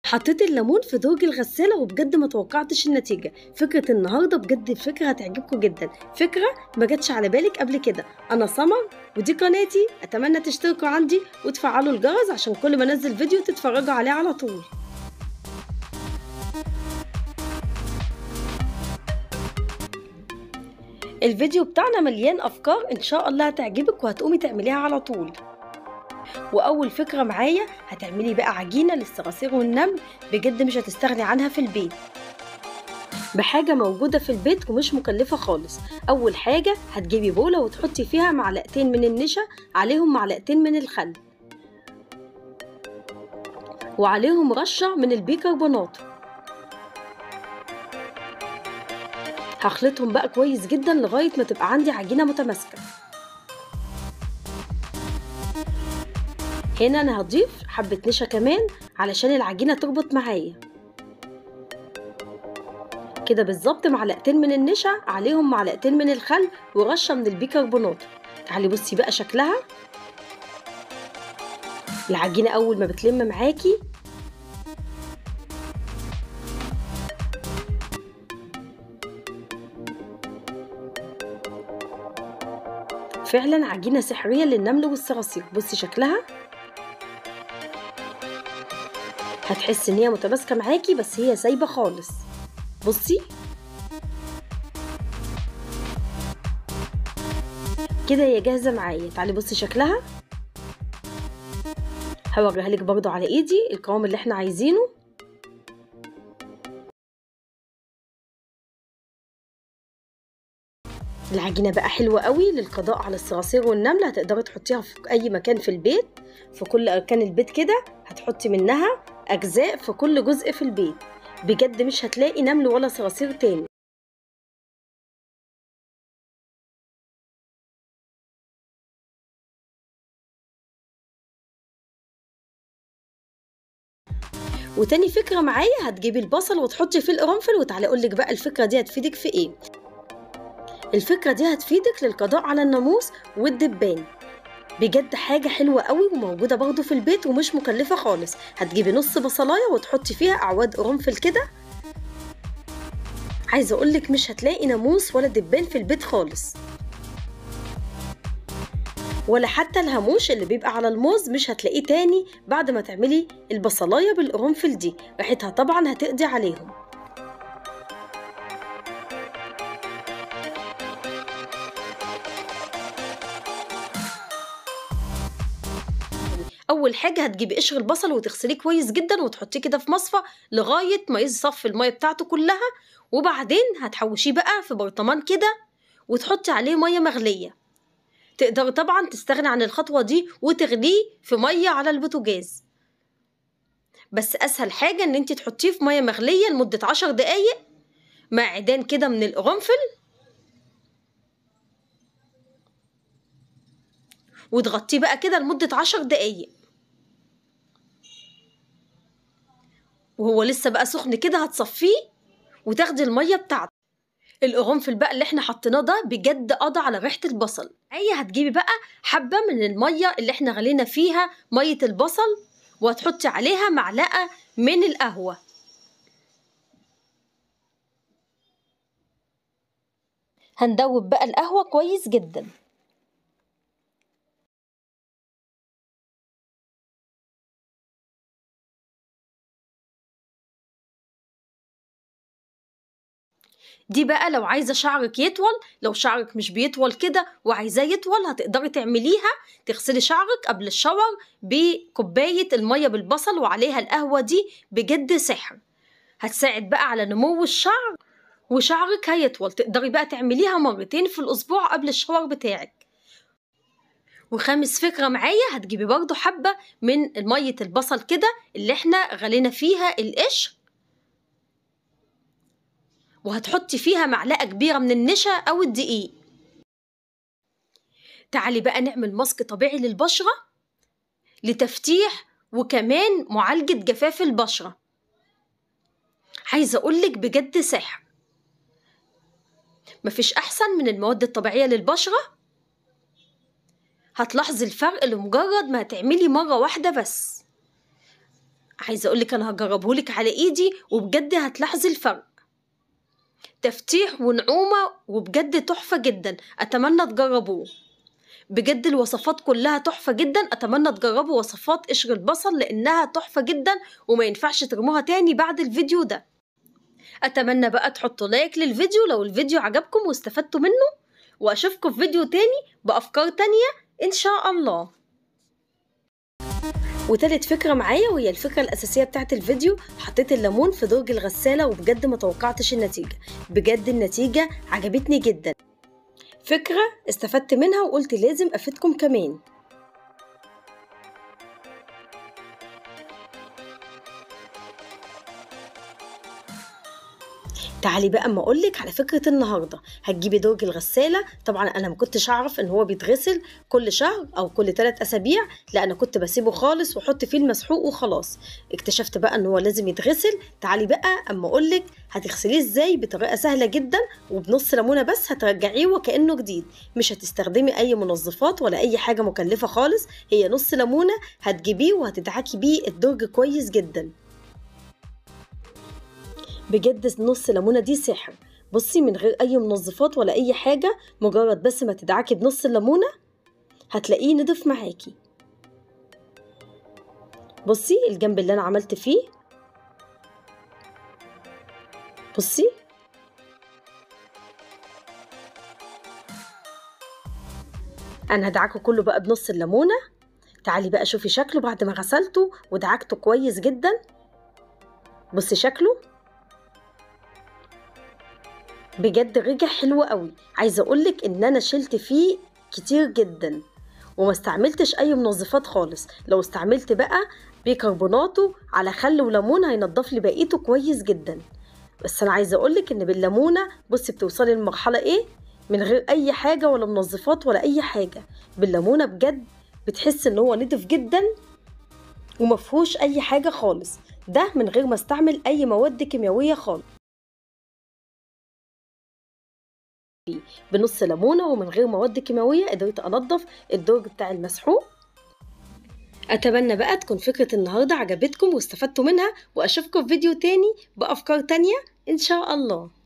حطيت الليمون في درج الغسالة وبجد ما توقعتش النتيجة فكرة النهاردة بجد الفكرة هتعجبكم جدا فكرة ما جاتش على بالك قبل كده أنا سمر ودي قناتي أتمنى تشتركوا عندي وتفعلوا الجرس عشان كل ما انزل فيديو تتفرجوا عليه على طول الفيديو بتاعنا مليان أفكار إن شاء الله هتعجبك وهتقومي تعمليها على طول واول فكره معايا هتعملي بقى عجينه للصراصير والنمل بجد مش هتستغني عنها في البيت بحاجه موجوده في البيت ومش مكلفه خالص اول حاجه هتجيبي بوله وتحطي فيها معلقتين من النشا عليهم معلقتين من الخل وعليهم رشه من البيكربونات هخلطهم بقى كويس جدا لغايه ما تبقى عندي عجينه متماسكه هنا انا هضيف حبة نشا كمان علشان العجينة تربط معايا كده بالظبط معلقتين من النشا عليهم معلقتين من الخل ورشة من البيكربونات تعالي بصي بقى شكلها العجينة أول ما بتلم معاكي فعلا عجينة سحرية للنمل والصراصير بصي شكلها هتحس ان هي متماسكه معاكي بس هي سايبه خالص بصي كده هي جاهزه معايا تعالي بصي شكلها هوريها لك برضو على ايدي القوام اللي احنا عايزينه العجينه بقى حلوه قوي للقضاء على الصراصير والنمل هتقدري تحطيها في اي مكان في البيت في كل اركان البيت كده هتحطي منها اجزاء في كل جزء في البيت بجد مش هتلاقي نمل ولا صراصير تاني وتاني فكرة معايا هتجيبي البصل وتحطي فيه القرنفل وتعالي اقولك بقى الفكرة دي هتفيدك في ايه الفكرة دي هتفيدك للقضاء على الناموس والدبان بجد حاجة حلوة قوي وموجودة برضو في البيت ومش مكلفة خالص هتجيبي نص بصلاية وتحطي فيها أعواد قرنفل كده عايزة أقولك مش هتلاقي ناموس ولا دبان في البيت خالص ولا حتى الهاموش اللي بيبقى على الموز مش هتلاقيه تاني بعد ما تعملي البصلاية بالقرنفل دي ريحتها طبعا هتقضي عليهم اول حاجه هتجيبي قشر البصل وتغسليه كويس جدا وتحطيه كده في مصفى لغايه ما يصفي الميه بتاعته كلها وبعدين هتحوشيه بقى في برطمان كده وتحطي عليه ميه مغليه تقدري طبعا تستغني عن الخطوه دي وتغليه في ميه على البوتاجاز بس اسهل حاجه ان انت تحطيه في ميه مغليه لمده عشر دقايق مع عيدان كده من القرنفل وتغطيه بقى كده لمدة عشر دقايق وهو لسه بقى سخن كده هتصفيه وتاخدي المية بتاعته القرنفل بقى اللي احنا حطيناه ده بجد قضى على ريحة البصل هي هتجيبي بقى حبة من المية اللي احنا غلينا فيها مية البصل وهتحطي عليها معلقة من القهوة هندوب بقى القهوة كويس جدا دي بقى لو عايزه شعرك يطول لو شعرك مش بيطول كده وعايزاه يطول هتقدري تعمليها تغسلي شعرك قبل الشاور بكوبايه الميه بالبصل وعليها القهوه دي بجد سحر هتساعد بقى على نمو الشعر وشعرك هيطول تقدري بقى تعمليها مرتين في الاسبوع قبل الشاور بتاعك وخامس فكرة معايا هتجيبي برضو حبة من مية البصل كده اللي احنا غلينا فيها القشر وهتحطي فيها معلقة كبيرة من النشا أو الدقيق تعالي بقى نعمل ماسك طبيعي للبشرة لتفتيح وكمان معالجة جفاف البشرة عايزة أقولك بجد سحر مفيش أحسن من المواد الطبيعية للبشرة هتلاحظي الفرق لمجرد ما هتعملي مرة واحدة بس عايزة أقولك أنا هجربهولك على إيدي وبجد هتلاحظي الفرق تفتيح ونعومة وبجد تحفة جدا أتمنى تجربوه بجد الوصفات كلها تحفة جدا أتمنى تجربوا وصفات قشر البصل لأنها تحفة جدا وما ينفعش ترموها تاني بعد الفيديو ده أتمنى بقى تحطوا لايك للفيديو لو الفيديو عجبكم واستفدتوا منه وأشوفكم في فيديو تاني بأفكار تانية إن شاء الله وتالت فكرة معايا وهي الفكرة الأساسية بتاعت الفيديو حطيت الليمون في درج الغسالة وبجد ما توقعتش النتيجة بجد النتيجة عجبتني جدا فكرة استفدت منها وقلت لازم أفيدكم كمان تعالي بقى اما اقولك على فكره النهارده هتجيبي درج الغساله طبعا انا ما كنتش اعرف ان هو بيتغسل كل شهر او كل ثلاث اسابيع لا انا كنت بسيبه خالص واحط فيه المسحوق وخلاص اكتشفت بقى ان هو لازم يتغسل تعالي بقى اما اقولك هتغسليه ازاي بطريقه سهله جدا وبنص ليمونه بس هترجعيه وكانه جديد مش هتستخدمي اي منظفات ولا اي حاجه مكلفه خالص هي نص ليمونه هتجيبيه وهتدعكي بيه الدرج كويس جدا بجد نص ليمونه دي سحر بصي من غير اي منظفات ولا اي حاجه مجرد بس ما تدعكي بنص الليمونه هتلاقيه نضف معاكي بصي الجنب اللي انا عملت فيه بصي انا هدعكه كله بقى بنص الليمونه تعالي بقى شوفي شكله بعد ما غسلته ودعكته كويس جدا بصي شكله بجد رجع حلو قوي عايزه اقولك ان انا شلت فيه كتير جدا وما استعملتش اي منظفات خالص لو استعملت بقى بيكربوناته على خل وليمون هينضف لي بقيته كويس جدا بس انا عايزه اقولك ان بالليمونه بصي بتوصلي لمرحله ايه من غير اي حاجه ولا منظفات ولا اي حاجه بالليمونه بجد بتحس ان هو نضف جدا ومفهوش اي حاجه خالص ده من غير ما استعمل اي مواد كيميائيه خالص بنص ليمونه ومن غير مواد كيماويه قدرت انضف الدرج بتاع المسحوق اتمنى بقى تكون فكره النهارده عجبتكم واستفدتوا منها واشوفكم في فيديو تاني بافكار تانية ان شاء الله